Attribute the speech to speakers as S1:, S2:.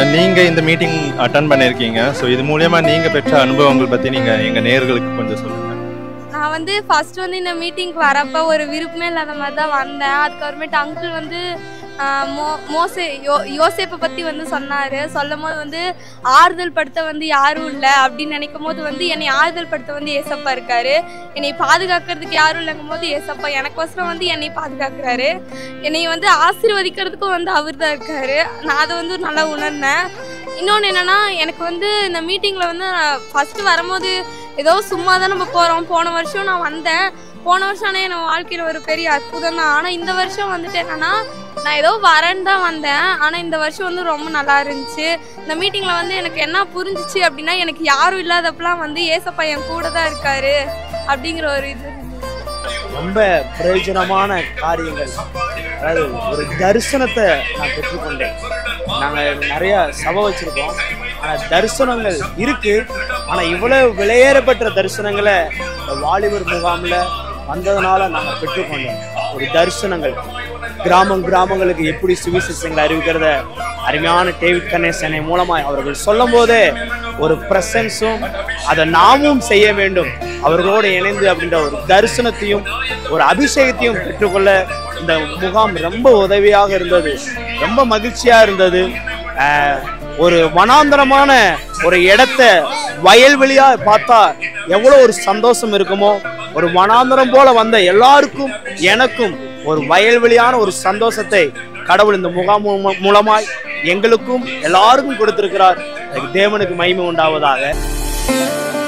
S1: நீங்க இந்த meeting attend பண்ணிருக்கீங்க ஸோ இது மூலியமா நீங்க பெற்ற அனுபவங்கள் பத்தி நீங்க எங்க நேயர்களுக்கு கொஞ்சம் சொல்லுங்க
S2: நான் வந்து ஃபர்ஸ்ட் வந்து இந்த மீட்டிங்க்கு வரப்ப ஒரு விருப்பமே இல்லாத மாதிரி தான் வந்தேன் அதுக்கப்புறமேட்டு அங்கிள் வந்து ஆஹ், மோ மோசே யோ யோசேப்பை பற்றி வந்து சொன்னார் சொல்லும் போது வந்து ஆறுதல் படுத்த வந்து யாரும் இல்லை அப்படின்னு நினைக்கும் போது வந்து என்னை ஆறுதல் படுத்த வந்து ஏசப்பா இருக்காரு என்னை பாதுகாக்கிறதுக்கு யாரும் இல்லைங்கும் போது ஏசப்பா எனக்கோசரம் வந்து என்னை பாதுகாக்கிறாரு என்னை வந்து ஆசீர்வதிக்கிறதுக்கும் வந்து அவர் தான் இருக்காரு நான் அதை வந்து நல்லா உணர்ந்தேன் இன்னொன்று என்னன்னா எனக்கு வந்து இந்த மீட்டிங்கில் வந்து ஃபஸ்ட்டு வரும்போது ஏதோ சும்மா தான் நம்ம போகிறோம் போன வருஷம் நான் வந்தேன் போன வருஷம் ஆனால் என் வாழ்க்கையில் ஒரு பெரிய அற்புதம் தான் ஆனால் இந்த வருஷம் வந்துட்டு என்னன்னா நான் ஏதோ வரேன்னு தான் வந்தேன் ஆனால் இந்த வருஷம் வந்து ரொம்ப நல்லா இருந்துச்சு இந்த மீட்டிங்கில் வந்து எனக்கு என்ன புரிஞ்சிச்சு அப்படின்னா எனக்கு யாரும் இல்லாதப்பெல்லாம் வந்து ஏசப்பா என் கூட தான் இருக்காரு அப்படிங்கிற ஒரு இது இருந்துச்சு.
S3: ரொம்ப பிரயோஜனமான காரியங்கள் அதாவது ஒரு தரிசனத்தை நான் பெற்றுக்கொண்டேன் நாங்கள் நிறைய சபை வச்சிருக்கோம் ஆனால் தரிசனங்கள் இருக்கு ஆனால் இவ்வளவு விலையேறப்பட்ட தரிசனங்களை இந்த வாலிபர் முகாமில் வந்ததுனால நாங்கள் பெற்றுக்கொண்டோம் ஒரு தரிசனங்கள் கிராமம் கிராமங்களுக்கு எப்படி சுவிசேஷங்களை அறிவிக்கிறத அருமையான டேவிட் கணேசனை மூலமாய் அவர்கள் சொல்லும் போதே ஒரு பிரசன்ஸும் அதை நாமும் செய்ய வேண்டும் அவர்களோடு இணைந்து அப்படின்ற ஒரு தரிசனத்தையும் ஒரு அபிஷேகத்தையும் பெற்றுக்கொள்ள இந்த முகாம் ரொம்ப உதவியாக இருந்தது ரொம்ப மகிழ்ச்சியா இருந்தது ஆஹ், ஒரு வனாந்தரமான ஒரு இடத்த வயல்வெளியா பார்த்தா எவ்வளவு ஒரு சந்தோஷம் இருக்குமோ ஒரு வனாந்தரம் போல வந்த எல்லாருக்கும் எனக்கும் ஒரு வயல்வெளியான ஒரு சந்தோஷத்தை கடவுள் இந்த முகாம் மூலமா- மூலமாய் எங்களுக்கும் எல்லாருக்கும் கொடுத்திருக்கிறார் அதுக்கு தேவனுக்கு மகிமை உண்டாவதாக